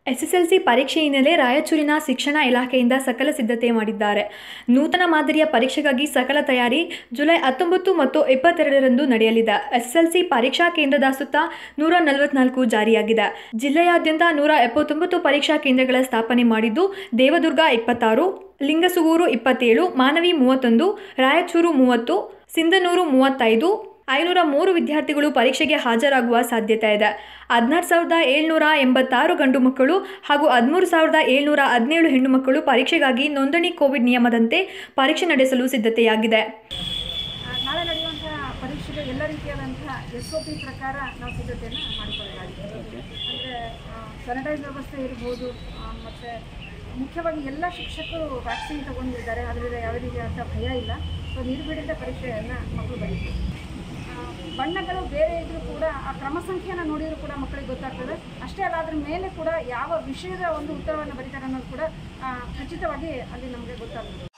SSLC ಪರೀಕ್ಷೆ ಹಿನ್ನೆಲೆ ರಾಯಚೂರಿನ ಶಿಕ್ಷಣ ಇಲಾಖೆಯಿಂದ ಸಕಲ ಸಿದ್ಧತೆ ಮಾಡಿದ್ದಾರೆ ನೂತನ ಮಾದರಿಯ ಪರೀಕ್ಷೆಗಾಗಿ ಸಕಲ ತಯಾರಿ ಜುಲೈ ಹತ್ತೊಂಬತ್ತು ಮತ್ತು ಇಪ್ಪತ್ತೆರಡರಂದು ನಡೆಯಲಿದೆ ಎಸ್ಎಸ್ಎಲ್ಸಿ ಪರೀಕ್ಷಾ ಕೇಂದ್ರದ ಸುತ್ತ ನೂರ ನಲವತ್ನಾಲ್ಕು ಜಾರಿಯಾಗಿದೆ ಜಿಲ್ಲೆಯಾದ್ಯಂತ ನೂರ ಎಪ್ಪತ್ತೊಂಬತ್ತು ಪರೀಕ್ಷಾ ಕೇಂದ್ರಗಳ ಸ್ಥಾಪನೆ ಮಾಡಿದ್ದು ದೇವದುರ್ಗ ಇಪ್ಪತ್ತಾರು ಲಿಂಗಸುಗೂರು ಇಪ್ಪತ್ತೇಳು ಮಾನವಿ ಮೂವತ್ತೊಂದು ರಾಯಚೂರು ಮೂವತ್ತು ಸಿಂಧನೂರು ಮೂವತ್ತೈದು ಐನೂರ ಮೂರು ವಿದ್ಯಾರ್ಥಿಗಳು ಪರೀಕ್ಷೆಗೆ ಹಾಜರಾಗುವ ಸಾಧ್ಯತೆ ಇದೆ ಹದಿನಾರು ಸಾವಿರದ ಏಳ್ನೂರ ಎಂಬತ್ತಾರು ಗಂಡು ಮಕ್ಕಳು ಹಾಗೂ ಹದಿಮೂರು ಸಾವಿರದ ಏಳ್ನೂರ ಹದಿನೇಳು ಹೆಣ್ಣು ಮಕ್ಕಳು ಪರೀಕ್ಷೆಗಾಗಿ ನೋಂದಣಿ ಕೋವಿಡ್ ನಿಯಮದಂತೆ ಪರೀಕ್ಷೆ ನಡೆಸಲು ಸಿದ್ಧತೆಯಾಗಿದೆ ಆ, ನಾಳೆ ನಡೆಯುವಂತಹ ಪರೀಕ್ಷೆಗೆ ಎಲ್ಲ ರೀತಿಯಾದಂತಹ ಎಸ್ ಒ ಪಿ ಪ್ರಕಾರ ನಾವು ಸಿದ್ಧತೆಯನ್ನು ಮಾಡಿಕೊಳ್ಳಲಾಗಿದೆ ಅಂದರೆ ಸ್ಯಾನಿಟೈಸ್ ವ್ಯವಸ್ಥೆ ಇರ್ಬೋದು ಮತ್ತು ಮುಖ್ಯವಾಗಿ ಎಲ್ಲ ಶಿಕ್ಷಕರು ವ್ಯಾಕ್ಸಿನ್ ತಗೊಂಡಿದ್ದಾರೆ ಅದರಿಂದ ಯಾವ ರೀತಿಯಾದಂಥ ಭಯ ಇಲ್ಲ ಸೊ ನಿರ್ಬಿಡಿದ ಪರೀಕ್ಷೆಯನ್ನು ಮಕ್ಕಳು ಬರೀತಾರೆ ಆ, ಬಣ್ಣಗಳು ಬೇರೆ ಇದ್ರೂ ಕೂಡ ಆ ಕ್ರಮ ಸಂಖ್ಯೆಯನ್ನು ನೋಡಿದರೂ ಕೂಡ ಮಕ್ಕಳಿಗೆ ಗೊತ್ತಾಗ್ತದೆ ಅಷ್ಟೇ ಅಲ್ಲ ಅದ್ರ ಮೇಲೆ ಕೂಡ ಯಾವ ವಿಷಯದ ಒಂದು ಉತ್ತರವನ್ನು ಬರೀತಾರೆ ಅನ್ನೋದು ಕೂಡ ಆ, ಖಚಿತವಾಗಿ ಅಲ್ಲಿ ನಮಗೆ ಗೊತ್ತಾಗ್ತದೆ